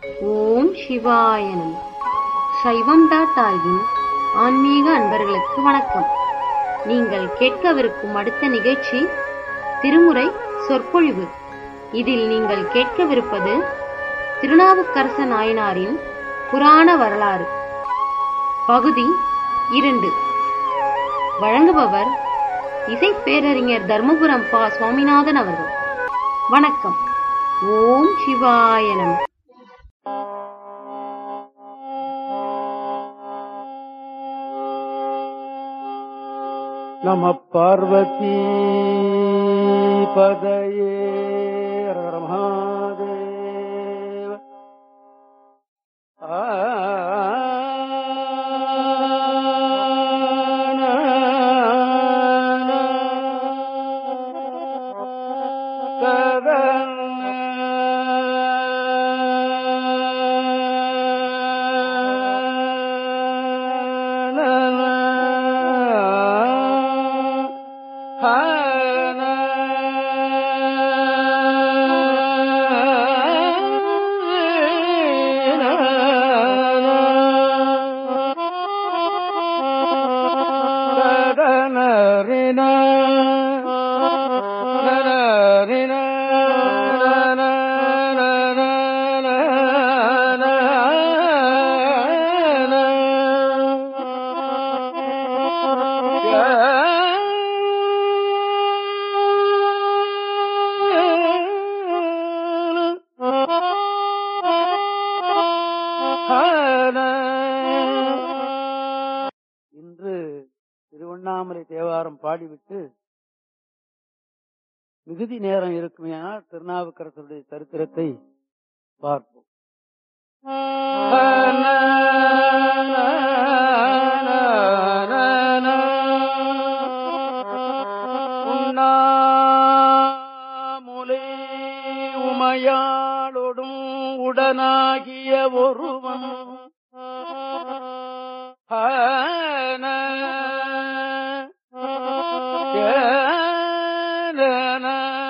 ஓம் சிவாய நம சைவம் டாட் ஆர்கின் ஆன்மீக அன்பர்களுக்கு வணக்கம் நீங்கள் கேட்கவிருக்கும் அடுத்த நிகழ்ச்சி திருமுறை சொற்பொழிவு இதில் நீங்கள் கேட்கவிருப்பது திருநாவுக்கரச நாயனாரின் புராண வரலாறு பகுதி இரண்டு வழங்குபவர் இசைப்பேரறிஞர் தர்மபுரம் பா சுவாமிநாதன் அவர்கள் வணக்கம் ஓம் சிவாய நம நம பார்வதி பதையே ரமாதேவ இன்று திருவண்ணாமலை தேவாரம் பாடிவிட்டு மிகுதி நேரம் இருக்குமேனால் திருநாவுக்கரசருடைய சரித்திரத்தை பார்ப்போம் உண்ணாமுலை உமையாளொடும் உடனாகிய ஒருவன் ஆன ஏன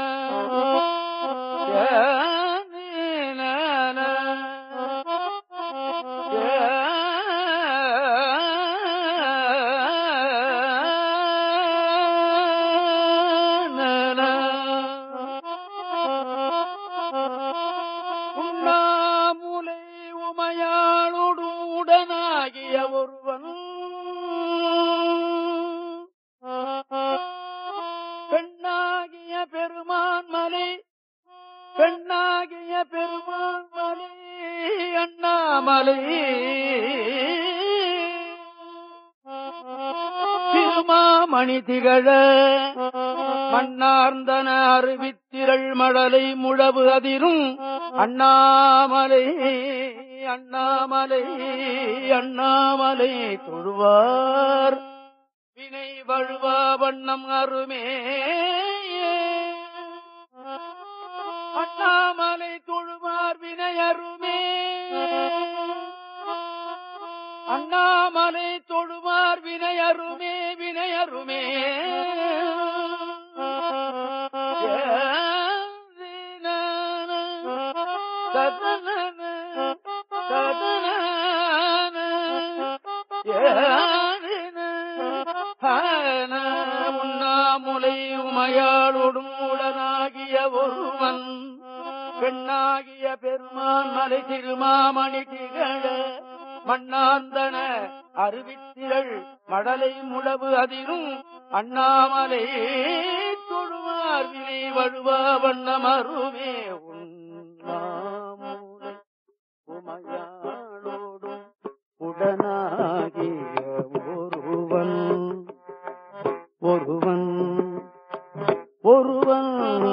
உண்ணாமுலை உமையாளோடு உடனாகிய ஒருவன் பெண்ணாகிய பெருமான் மலை பெண்ணாகிய பெருமான் மலை அண்ணாமலை திருமாமணி திகழ மண்ணார்ந்தன அறிவித்திரள் மடலை முழவு அதிரும் அண்ணாமலை அண்ணாமலை அண்ணாமலை தொழுவார் வினை வழுவா வண்ணம் அருமே அண்ணாமலை தொழுவார் வினை அருமே அண்ணாமலை தொழுவார் வினை அருமே வினை அருமே உண்ணாமுலை உமையாளோடும் உடனாகிய ஒருவன் பெண்ணாகிய பெருமான் மலை திருமாமணி திகழ மண்ணாந்தன அருவித்திரள் மடலை முழவு அதிரும் அண்ணாமலை தொழுவார் வினை வழுவா வண்ணம் அருமே உண்ணாமுலை உமையாளோடும் உடனாகிய ஒருவன் ஒருவன் ஒருவன்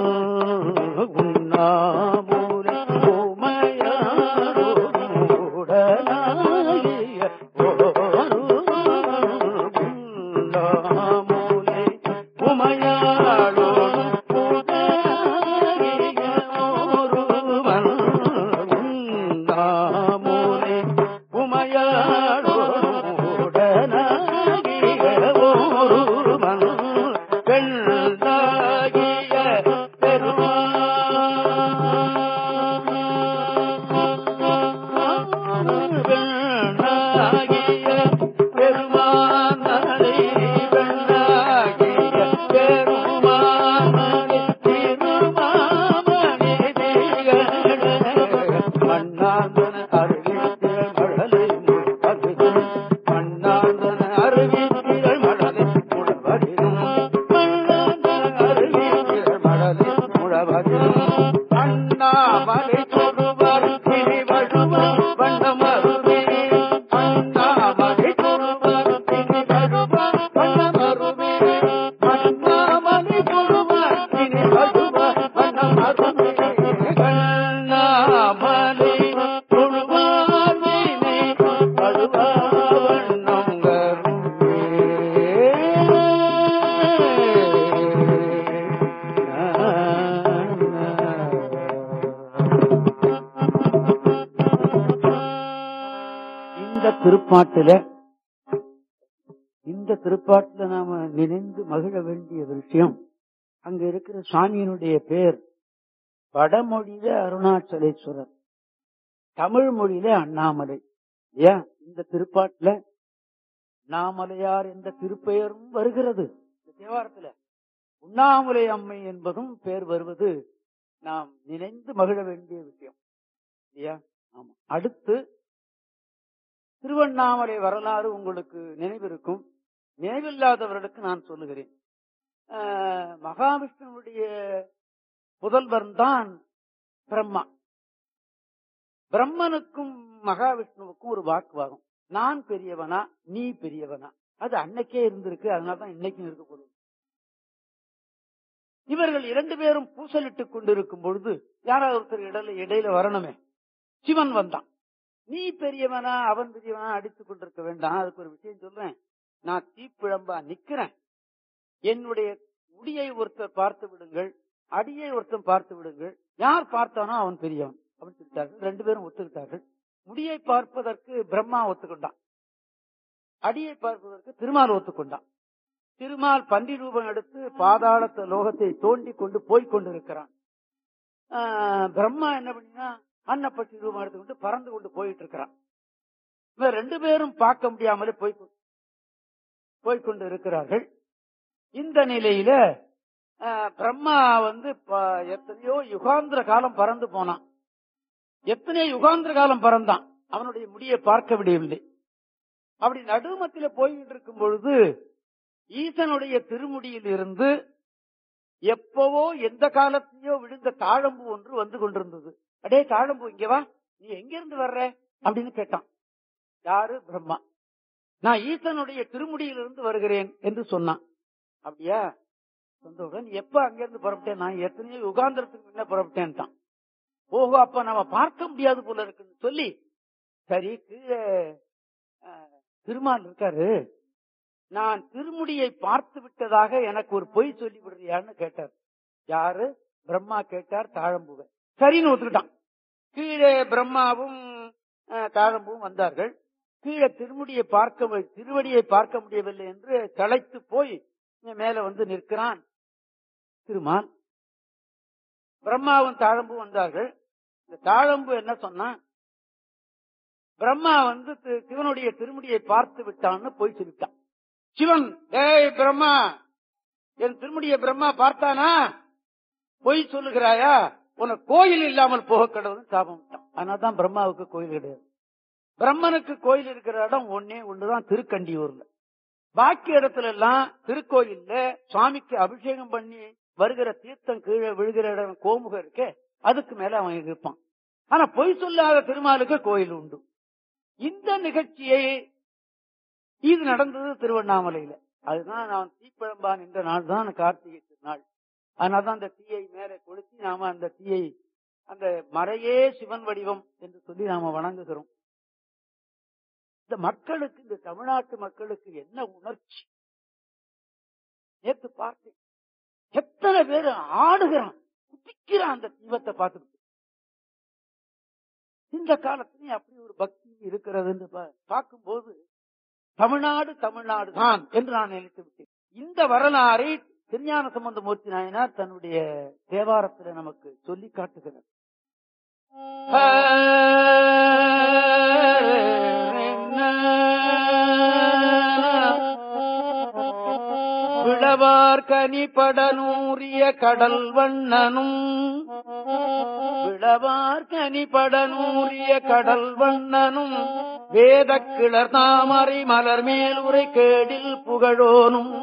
உண்ணாமுலை உமையாளோடும் உடனாகிய ஒருவன் உண்ணாமுலை உமையாளோடும் உடனாகிய ஒருவன் உண்ணாமுலை உமையாளோடும் உடனாகிய ஒருவன் பெண்ணாகிய பெருமான் மண்ணாந்தன அருவித்திரள் மழலை முழவதிரும் மண்ணாந்தன அருவித்திரள் மழலை முழவதிரும் மண்ணாந்தன அருவித்திரள் மழலை முழவதிரும் அண்ணாமலை தொழுவார் திரி வழுவார் வண்ணமருவே அண்ணாமலை தொழுவார் திரி வழுவார் வண்ணமருவே அண்ணாமலை தொழுவார் திரி வழுவார் வண்ணமருவே கண்ணாமலை தொழுவார் திரி வழுவார் வண்ணங்கருவே இந்த திருப்பாட்டுல இந்த திருப்பாட்டுல நாம நினைந்து மகிழ வேண்டிய விஷயம் அங்க இருக்கிற சாமியினுடைய பேர் வடமொழியில அருணாச்சலேஸ்வரர் தமிழ் மொழியில அண்ணாமலை ஏன் இந்த திருப்பாட்டுல அண்ணாமலையார் என்ற திருப்பெயரும் வருகிறது இந்த தேவாரத்துல உண்ணாமலை அம்மை என்பதும் பேர் வருவது நாம் நினைந்து மகிழ வேண்டிய விஷயம் இல்லையா ஆமா அடுத்து திருவண்ணாமலை வரலாறு உங்களுக்கு நினைவிருக்கும் நினைவில்லாதவர்களுக்கு நான் சொல்லுகிறேன் ஆஹ், மகாவிஷ்ணுவுடைய புதல்வன் தான் பிரம்மா பிரம்மனுக்கும் மகாவிஷ்ணுவுக்கும் ஒரு வாக்குவாதம் நான் பெரியவனா நீ பெரியவனா அது அன்னைக்கே இருந்திருக்கு அதனாலதான் இன்னைக்கும் இருக்கக்கூடாது இவர்கள் இரண்டு பேரும் பூசலிட்டுக் கொண்டிருக்கும் பொழுது யாராவது ஒருத்தர் இடையில இடையில வரணுமே சிவன் வந்தான் நீ பெரியவனா அவன் பெரியவனா அடித்துக் கொண்டிருக்க வேண்டாம் அதுக்கு ஒரு விஷயம் சொல்றேன் நான் தீப்பிழம்பா நிக்கிறேன் என்னுடைய முடியை ஒருத்தர் பார்த்து விடுங்கள் அடியை ஒருத்தன் பார்த்து விடுங்கள் யார் பார்த்தானோ அவன் பெரியவன் அப்படின்னு சொல்லிட்டார்கள் ரெண்டு பேரும் ஒத்துக்கிட்டார்கள் முடியை பார்ப்பதற்கு பிரம்மா ஒத்துக்கொண்டான் அடியை பார்ப்பதற்கு திருமால் ஒத்துக்கொண்டான் திருமால் பன்றி ரூபம் எடுத்து பாதாளத்த லோகத்தை தோண்டி கொண்டு போய்க் கொண்டிருக்கிறான் ஆஹ் பிரம்மா என்ன பண்ணினா அன்னப்பட்டி ரூபம் எடுத்துக்கொண்டு பறந்து கொண்டு போயிட்டு இருக்கிறான் இவன் ரெண்டு பேரும் பார்க்க முடியாமலே போய் போய்கொண்டு இருக்கிறார்கள் இந்த நிலையில ஆஹ், பிரம்மா வந்து ப- எத்தனையோ யுகாந்திர காலம் பறந்து போனான் எத்தனையோ யுகாந்திர காலம் பறந்தான் அவனுடைய முடியை பார்க்க விடவில்லை அப்படி நடுமத்தில போய்கிட்டு இருக்கும் பொழுது ஈசனுடைய திருமுடியில் இருந்து எப்பவோ எந்த காலத்திலயோ விழுந்த தாழம்பு ஒன்று வந்து கொண்டிருந்தது அடே தாழம்பு இங்க வா நீ எங்க இருந்து வர்ற அப்படின்னு கேட்டான் யாரு பிரம்மா நான் ஈசனுடைய திருமுடியிலிருந்து வருகிறேன் என்று சொன்னான் அப்படியா சொந்தவுடன் எப்ப அங்கிருந்து புறப்பட்டேன் நான் எத்தனையோ யுகாந்திரத்துக்கு முன்ன புறப்பட்டேன்ட்டான் ஓஹோ அப்ப நம்ம பார்க்க முடியாது போல இருக்குன்னு சொல்லி சரி கீழே அஹ், திருமால் இருக்காரு நான் திருமுடியை பார்த்து விட்டதாக எனக்கு ஒரு பொய் சொல்லி விடுறியான்னு கேட்டார் யாரு பிரம்மா கேட்டார் தாழம்புவை சரின்னு ஒத்துக்கிட்டான் கீழே பிரம்மாவும் அஹ், தாழம்புவும் வந்தார்கள் கீழே திருமுடியை பார்க்க மு- திருவடியை பார்க்க முடியவில்லை என்று களைத்து போய் இங்க மேல வந்து நிற்கிறான் திருமால் பிரம்மாவும் தாழம்பும் வந்தார்கள் இந்த தாழம்பு என்ன சொன்னா பிரம்மா வந்து தி- சிவனுடைய திருமுடியை பார்த்து விட்டான்னு போய் சொல்லிட்டான் சிவன் ஏய் பிரம்மா என் திருமுடியை பிரம்மா பார்த்தானா பொய் சொல்லுகிறாயா உனக்கு கோயில் இல்லாமல் போக கடவுள் சாபம் விட்டான் அதனாலதான் பிரம்மாவுக்கு கோயில் கிடையாது பிரம்மனுக்கு கோயில் இருக்கிற இடம் ஒன்னே ஒண்ணுதான் திருக்கண்டியூர்ல பாக்கி இடத்துல எல்லாம் திருக்கோயில்ல சுவாமிக்கு அபிஷேகம் பண்ணி வருகிற தீர்த்தம் கீழே விழுகிற இடம் கோமுகம் இருக்கே அதுக்கு மேல அவன் இருப்பான் ஆனா பொய் சொல்லாத திருமாலுக்கு கோயில் உண்டு இந்த நிகழ்ச்சியை இது நடந்தது திருவண்ணாமலையில அதுதான் நான் தீப்பழம்பான் என்ற நாள் தான் கார்த்திகை திருநாள் அதனாலதான் அந்த தீயை மேலே கொளுத்தி நாம அந்த தீயை அந்த மறையே சிவன் வடிவம் என்று சொல்லி நாம வணங்குகிறோம் இந்த மக்களுக்கு இந்த தமிழ்நாட்டு மக்களுக்கு என்ன உணர்ச்சி நேத்து பார்த்தேன் எத்தனை பேர் ஆடுகிறான் குதிக்கிறான் அந்த தீபத்தை பார்த்துட்டு இந்த காலத்திலேயும் அப்படி ஒரு பக்தி இருக்கிறது பார்க்கும்போது தமிழ்நாடு தமிழ்நாடு தான் என்று நான் நினைத்து விட்டேன் இந்த வரலாறை திருஞான சம்பந்தமூர்த்தி நாயனார் தன்னுடைய தேவாரத்தில் நமக்கு சொல்லி காட்டுகிறார் விளவார் கனிபடனூரிய கடல் வண்ணனும் விளவார் கனிபடனூரிய கடல் வண்ணனும் வேத கிளர் தாமரை மலர் மேல் உரை கேடில் புகழோனும்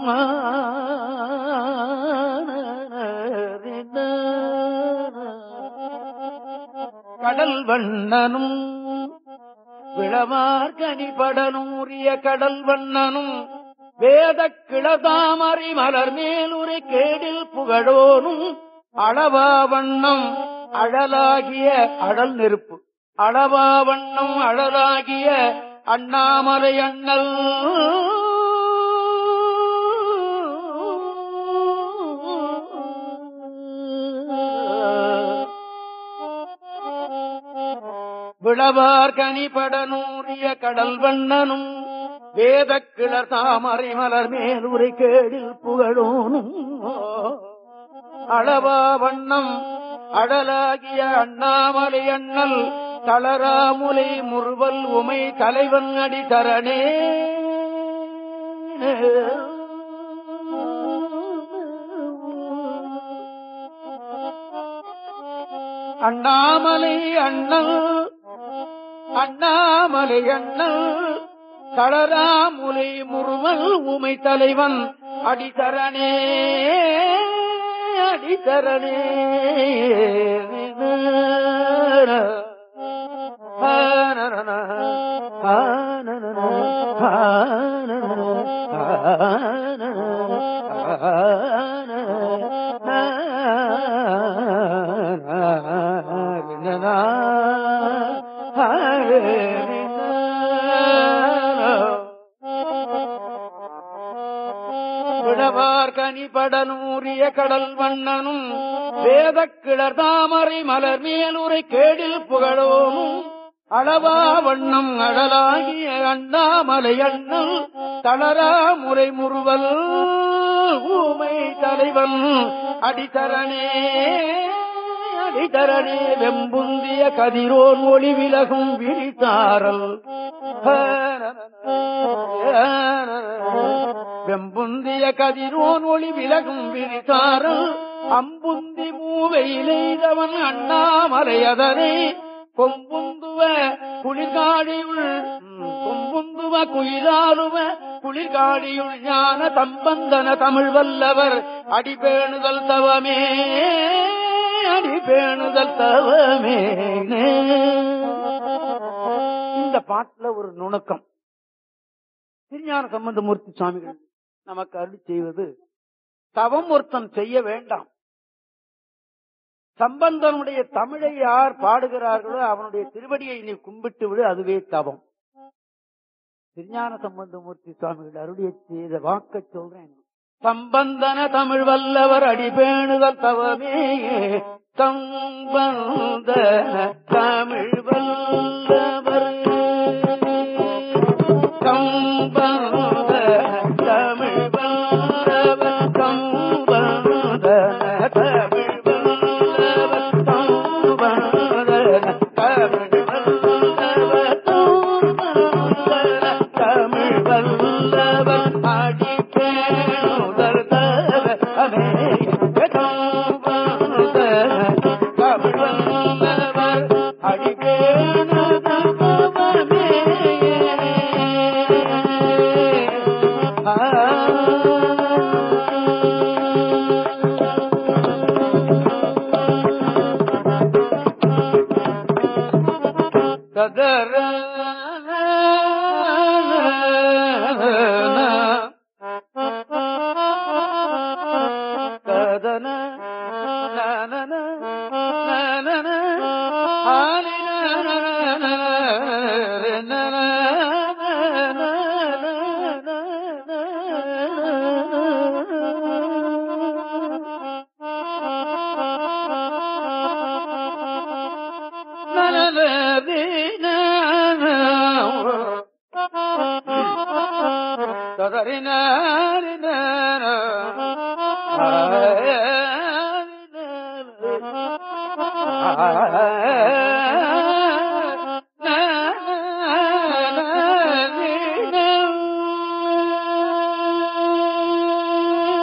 கடல் வண்ணனும் விளவார் கனிபடனூரிய கடல் வண்ணனும் வேத கிளதாமரை மலர் மேல் உரை கேடில் புகழோனும் அளவா வண்ணம் அழலாகிய அழல் நெருப்பு அளவா வண்ணம் அழலாகிய அண்ணாமலை அண்ணல் விளவார் கனிபடனூரிய கடல் வண்ணனும் வேத கிளர் தாமரை மலர் மேல் உரை கேடில் புகழோனும் அளவா வண்ணம் அடலாகிய அண்ணாமலை அண்ணல் தளராமுலை முறுவல் உமை தலைவன் அடி தரணே அண்ணாமலை அண்ணல் அண்ணாமலை அண்ணல் தளராமுலை முறுவல் உமை தலைவன் அடிதரணே அடிதரணே விடவார் கனிபடனூரிய கடல் வண்ணனும் வேத கிளர் தாமரை மலர் மேலுரை கேடில் புகழோனும் அளவா வண்ணம் அழலாகிய அண்ணாமலை அண்ணல் தளரா முறை முறுவல் ஊமை தலைவன் அடித்தரணே அடித்தரணே வெம்புந்திய கதிரோன் ஒளி விலகும் விழித்தாரல் வெம்புந்திய கதிரோன் ஒளி விலகும் விழித்தாரல் அம்புந்தி மூவையிலெய்தவன் அண்ணாமலையதனை கொம்புந்துவ குளிர்காடியுள் கொம்புந்துவ குயிலாலுவ குளிர்காடியுள் ஞான தம்பந்தன தமிழ் வல்லவர் அடிபேணுதல் தவமே அடிபேணுதல் தவமே இந்த பாட்டுல ஒரு நுணுக்கம் திருஞான சம்பந்தமூர்த்தி சுவாமிகள் நமக்கு அருள் செய்வது தவம் ஒருத்தன் செய்ய வேண்டாம் சம்பந்தனுடைய தமிழை யார் பாடுகிறார்களோ அவனுடைய திருவடியை நீ கும்பிட்டு விடு அதுவே தவம் திருஞான சம்பந்தமூர்த்தி சுவாமிகள் அருளிய செய்த வாக்க சொல்றேன் சம்பந்தன தமிழ் வல்லவர் அடிபேணுதல் தவமே சம்பந்தன தமிழ் வல்லவர் சம்பந்த தமிழ் வல்லவர் சம்பந்த தமிழ் வல்லவர் சம்பந்த தமிழ் வல்லவர் சம்பந்த தமிழ் வல்லவர் அடி பேணுதல் தவமே சம்பந்த தமிழ் வல்லவர் அடி பேணுதல் தவமே ததர ததன நனன நனன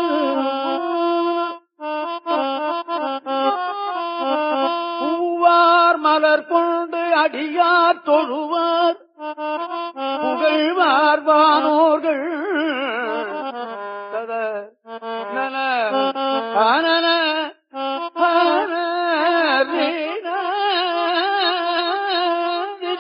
பூவா அடியார் தொழுவார் புகழ்வார் வானோர்கள் தத நன ஆனன ஆன வீண தின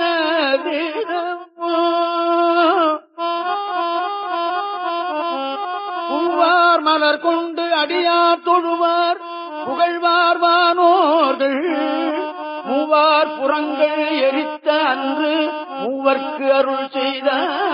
பூவார் மலர் கொண்டு அடியார் தொழுவார் புகழ்வார் வானோர்கள் மூவார் புறங்கள் எரித்த அன்று மூவர்க்கு அருள் செய்த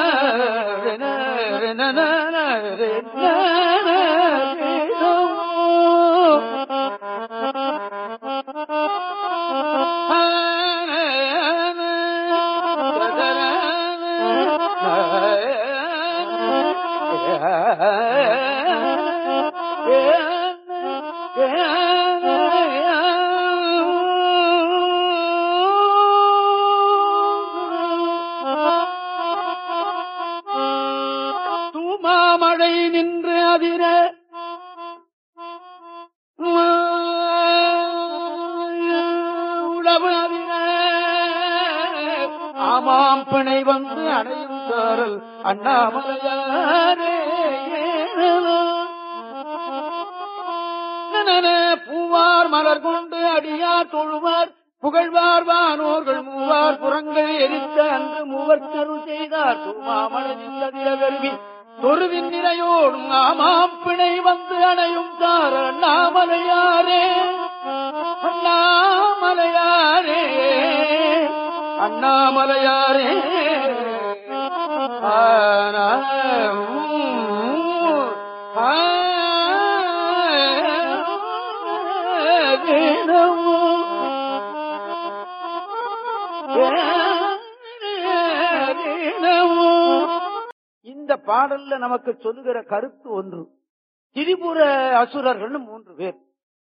தூமாமழை நின்று அதிர உழவு அதிர ஆமாம் பிணை வந்து அடையும் சாரல் அண்ணாமலையாரே நனன பூவார் மலர் கொண்டு அடியார் தொழுவார் புகழ்வார் வானோர்கள் மூவார் புறங்கள் எரித்த அன்று மூவர் கருள் செய்தார் தூமாமலை நின்றதிர வெறுவி தொருவின் நிலையோடும் ஆமாம் பிணை வந்து அணையும் தார் அண்ணாமலையாரே அண்ணாமலையாரே அண்ணாமலையாரே ஆனா, ஊ, ஆ, வேணமோ, வேணமோ. இந்த பாடல்ல நமக்கு சொல்லுகிற கருத்து ஒன்று திரிபுர அசுரர்கள் மூன்று பேர்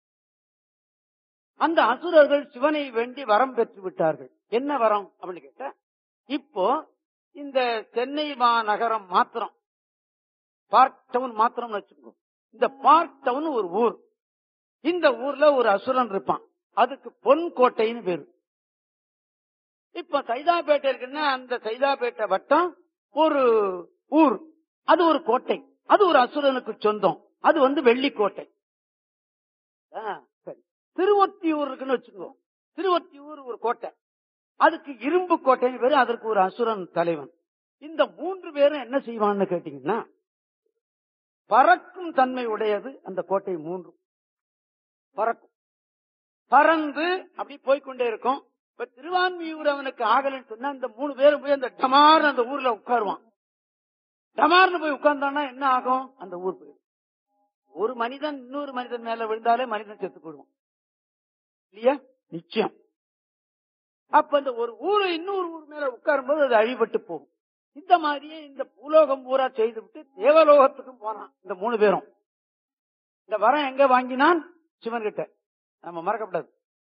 அந்த அசுரர்கள் சிவனை வேண்டி வரம் பெற்று விட்டார்கள் என்ன வரம் அப்படின்னு கேட்ட இப்போ இந்த சென்னை மாநகரம் மாத்திரம் பார்க் டவுன் மாத்திரம் வச்சுக்கோ இந்த பார்க் டவுன் ஒரு ஊர் இந்த ஊர்ல ஒரு அசுரன் இருப்பான் அதுக்கு பொன் கோட்டைன்னு பேரு இப்ப சைதாப்பேட்டை இருக்குன்னா அந்த சைதாப்பேட்டை வட்டம் ஒரு ஊர் அது ஒரு கோட்டை அது ஒரு அசுரனுக்கு சொந்தம் அது வந்து வெள்ளிக்கோட்டை ஆ, சரி திருவொத்தியூர் இருக்குன்னு வச்சுக்கோ திருவொத்தியூர் ஒரு கோட்டை அதுக்கு இரும்பு கோட்டைன்னு பேரு அதற்கு ஒரு அசுரன் தலைவன் இந்த மூன்று பேரும் என்ன செய்வான்னு கேட்டீங்கன்னா பறக்கும் தன்மை உடையது அந்த கோட்டை மூன்று பறக்கும் பறந்து அப்படி போய்க்கொண்டே இருக்கும் இப்ப திருவான்மியூர் அவனுக்கு ஆகலன்னு சொன்னா இந்த மூணு பேரும் போய் அந்த டமார்னு அந்த ஊர்ல உட்காருவான் டமார்னு போய் உட்கார்ந்தான்னா என்ன ஆகும் அந்த ஊர் போயிடும் ஒரு மனிதன் இன்னொரு மனிதன் மேல விழுந்தாலே மனிதன் செத்து போடுவான் இல்லையா நிச்சயம் அப்ப இந்த ஒரு ஊரு இன்னொரு ஊர் மேல உட்காரும் போது அது அழிபட்டு போகும் இந்த மாதிரியே இந்த பூலோகம் பூரா செய்து விட்டு தேவலோகத்துக்கும் போனான் இந்த மூணு பேரும் இந்த வரம் எங்க வாங்கினான் சிவன் கிட்ட நம்ம மறக்கப்படாது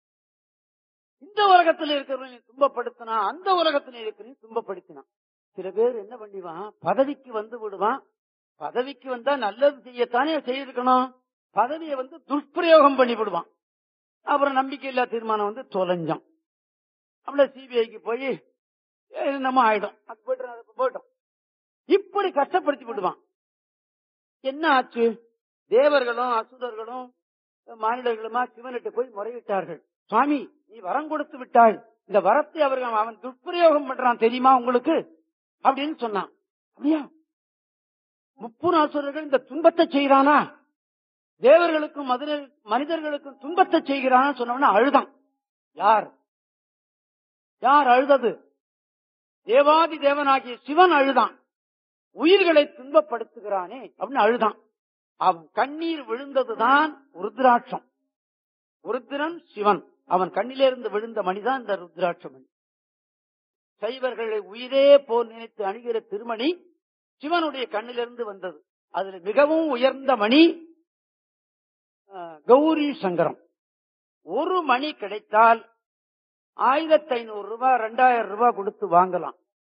இந்த உலகத்தில் இருக்கிறவன் துன்பப்படுத்தினா அந்த உலகத்தில் இருக்கிறவன் துன்பப்படுத்தினான் சில பேர் என்ன பண்ணிவான் பதவிக்கு வந்து விடுவான் பதவிக்கு வந்தா நல்லது செய்யத்தானே செய்திருக்கணும் பதவியை வந்து துஷ்பிரயோகம் பண்ணி விடுவான் அப்புறம் நம்பிக்கை இல்லா தீர்மானம் வந்து தொலைஞ்சான் அப்படியே சிபிஐக்கு போய் நம்ம ஆயிடும் அது போயிட்டு அது போயிட்டோம் இப்படி கஷ்டப்படுத்தி விடுவான் என்ன ஆச்சு தேவர்களும் அசுரர்களும் மானிடர்களுமா சிவனிட்ட போய் முறையிட்டார்கள் சுவாமி நீ வரம் கொடுத்து விட்டாய் இந்த வரத்தை அவர்கள் அவன் துஷ்பிரயோகம் பண்றான் தெரியுமா உங்களுக்கு அப்படின்னு சொன்னான் அப்படியா முப்புன அசுரர்கள் இந்த துன்பத்தை செய்யறானா தேவர்களுக்கும் மதுர- மனிதர்களுக்கும் துன்பத்தை செய்கிறான்னு சொன்னவன அழுதான் யார் யார் அழுதது தேவாதி தேவனாகிய சிவன் அழுதான் உயிர்களை துன்பப்படுத்துகிறானே அப்படின்னு அழுதான் அவன் கண்ணீர் விழுந்ததுதான் ருத்ராட்சம் ருத்ரன் சிவன் அவன் கண்ணிலிருந்து விழுந்த மணிதான் இந்த ருத்ராட்ச மணி சைவர்களை உயிரே போல் நினைத்து அணுகிற திருமணி சிவனுடைய கண்ணிலிருந்து வந்தது அதுல மிகவும் உயர்ந்த மணி அஹ், கௌரி சங்கரம் ஒரு மணி கிடைத்தால் ஆயிரத்தி ஐநூறு ரூபாய் ரெண்டாயிரம் ரூபாய் கொடுத்து வாங்கலாம்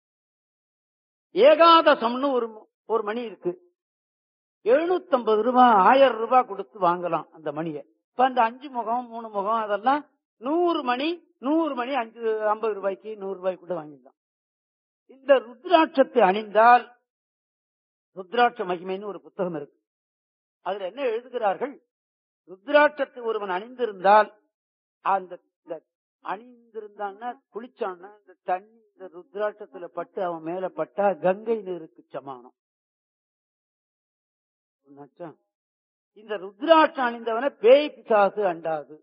ஏகாதசம்னு ஒரு ஒரு மணி இருக்கு எழுநூத்தி ஐம்பது ரூபாய் ஆயிரம் ரூபாய் கொடுத்து வாங்கலாம் அந்த மணியை இப்ப அந்த அஞ்சு முகம் மூணு முகம் அதெல்லாம் நூறு மணி நூறு மணி அஞ்சு ஐம்பது ரூபாய்க்கு நூறு ரூபாய்க்கு கூட வாங்கிடலாம் இந்த ருத்ராட்சத்தை அணிந்தால் ருத்ராட்ச மகிமைன்னு ஒரு புத்தகம் இருக்கு அதுல என்ன எழுதுகிறார்கள் ருத்ராட்சத்தை ஒருவன் அணிந்திருந்தால் அந்த இந்த அணிந்திருந்தான்னா குளிச்சான்னா இந்த தண்ணி இந்த ருத்ராட்சத்துல பட்டு அவன் மேல பட்டா கங்கை நீருக்கு சமானம் என்னாச்சா? இந்த ருத்ராட்சம் அணிந்தவனை பேய் பிசாசு அண்டாது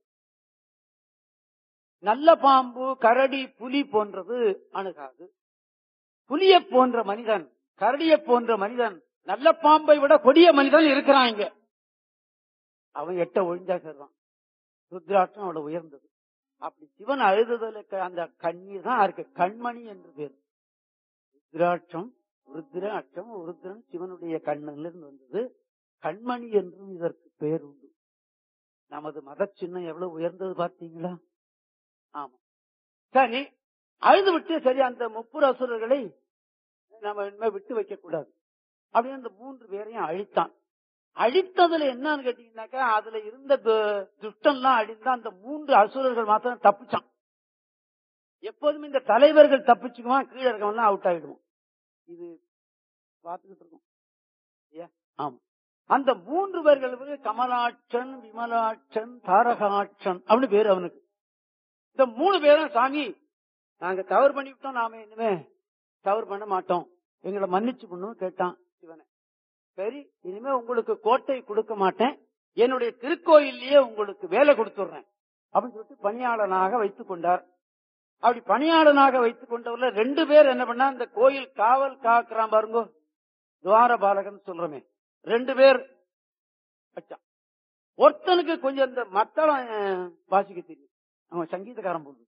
நல்ல பாம்பு கரடி புலி போன்றது அணுகாது புலிய போன்ற மனிதன் கரடிய போன்ற மனிதன் நல்ல பாம்பை விட கொடிய மனிதன் இருக்கிறான் இங்க அவன் எட்ட ஒழிஞ்சா சேர்றான் ருத்ராட்சம் அவ்வளவு உயர்ந்தது அப்படி சிவன் அழுதுதலுக்கு அந்த கண்ணீர் தான் இருக்கு கண்மணி என்று பேர் ருத்ராட்சம் ருத்ர அட்சம் ருத்ரன் சிவனுடைய கண்ணிலிருந்து வந்தது கண்மணி என்றும் இதற்கு பெயர் உண்டு நமது மத சின்னம் எவ்வளவு உயர்ந்தது பார்த்தீங்களா ஆமா சரி அழுது விட்டு சரி அந்த முப்புர அசுரர்களை நம்ம இனிமே விட்டு வைக்க கூடாது அப்படின்னு அந்த மூன்று பேரையும் அழித்தான் அழித்ததுல என்னன்னு கேட்டீங்கன்னாக்கா அதுல இருந்த து- துஷ்டன்லாம் அழிந்தா அந்த மூன்று அசுரர்கள் மாத்திரம் தப்பிச்சான் எப்போதுமே இந்த தலைவர்கள் தப்பிச்சுக்குவான் கீழே இருக்கவன்லாம் அவுட் ஆயிடுவான் இது பார்த்துக்கிட்டு இருக்கோம் ஐயா, ஆமா அந்த மூன்று பேர்கள் வந்து கமலாட்சன் விமலாட்சன் தாரகாட்சன் அப்படின்னு பேரு அவனுக்கு இந்த மூணு பேரும் சாமி நாங்க தவறு பண்ணிவிட்டோம் நாம இனிமே தவறு பண்ண மாட்டோம் எங்களை மன்னிச்சு பண்ணும் கேட்டான் சிவனை சரி இனிமே உங்களுக்கு கோட்டை கொடுக்க மாட்டேன் என்னுடைய திருக்கோயிலேயே உங்களுக்கு வேலை கொடுத்துடுறேன் அப்படின்னு சொல்லிட்டு பணியாளனாக வைத்துக் கொண்டார் அப்படி பணியாளனாக வைத்துக் கொண்டவர்ல ரெண்டு பேர் என்ன பண்ணா இந்த கோயில் காவல் காக்குறான் பாருங்க துவார பாலகன் சொல்றமே ரெண்டு பேர் வச்சான் ஒருத்தனுக்கு கொஞ்சம் இந்த மத்தளம் அஹ், வாசிக்க தெரியும் அவன் சங்கீதக்காரன் போது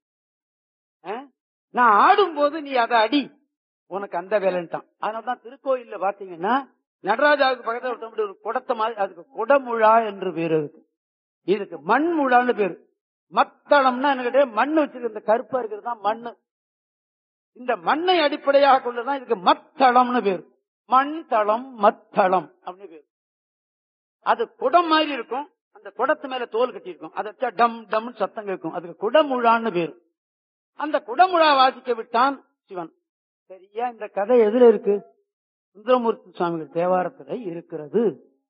நான் ஆடும்போது நீ அதை அடி உனக்கு அந்த வேலைன்ட்டான் அதனாலதான் திருக்கோயில்ல பாத்தீங்கன்னா நடராஜாவுக்கு பக்கத்துல ஒருத்தன் ஒரு குடத்த மாதிரி அதுக்கு குடமுழா என்று பேரு இருக்கு இதுக்கு மண் முழான்னு பேரு மத்தளம்னா என்ன கேட்டா மண் வச்சிருக்க இந்த கருப்பா இருக்கிறது தான் மண்ணு இந்த மண்ணை அடிப்படையாக கொண்டுதான் இதுக்கு மத்தளம்னு பேரு மண் தளம் மத்தளம் அப்படின்னு பேரு அது குடம் மாதிரி இருக்கும் அந்த குடத்து மேல தோல் கட்டி இருக்கும் அதை வச்சா டம் டம் சத்தம் கேட்கும் அதுக்கு குடமுழான்னு பேரு அந்த குடமுழா வாசிக்க விட்டான் சிவன் சரியா இந்த கதை எதுல இருக்கு சுந்தரமூர்த்தி சுவாமிகள் தேவாரத்துல இருக்கிறது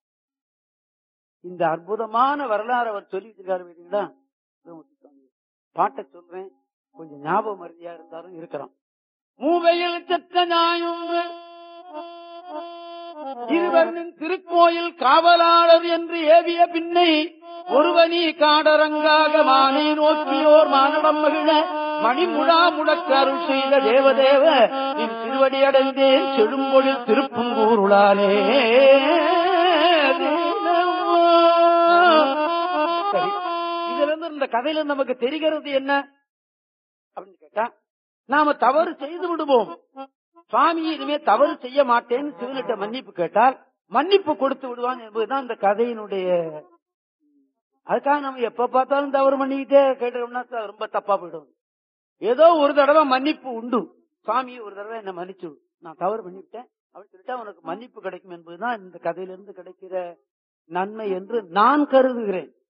இந்த அற்புதமான வரலாறு அவர் சொல்லி வச்சிருக்காரு பார்த்தீங்களா சுந்தரமூர்த்தி சுவாமி பாட்டை சொல்றேன் கொஞ்சம் ஞாபக மருதியா இருந்தாலும் இருக்கிறான் மூவையில் செத்த நாயும் இருவரின் திருக்கோயில் காவலாளர் என்று ஏவிய பின்னை ஒருவனி காடரங்காக மானை நோக்கியோர் மானடம் மகிழ மணிமுழா முடக்க அருள் செய்த தேவதேவ நின் திருவடி அடைந்தேன் செழும்பொழில் திருப்பங்கூருளானே சரி இதுல இருந்து இந்த கதையில இருந்து நமக்கு தெரிகிறது என்ன அப்படின்னு கேட்டா நாம தவறு செய்து விடுவோம் சுவாமி இனிமே தவறு செய்ய மாட்டேன்னு சிவனிட்ட மன்னிப்பு கேட்டால் மன்னிப்பு கொடுத்து விடுவான் என்பதுதான் இந்த கதையினுடைய அதுக்காக நம்ம எப்ப பார்த்தாலும் தவறு பண்ணிக்கிட்டே கேட்டோம்னா அது ரொம்ப தப்பா போயிடும் ஏதோ ஒரு தடவை மன்னிப்பு உண்டு சுவாமி ஒரு தடவை என்ன மன்னிச்சு விடு. நான் தவறு பண்ணிவிட்டேன் அப்படின்னு சொல்லிட்டா உனக்கு மன்னிப்பு கிடைக்கும் என்பதுதான் இந்த கதையிலிருந்து கிடைக்கிற நன்மை என்று நான் கருதுகிறேன்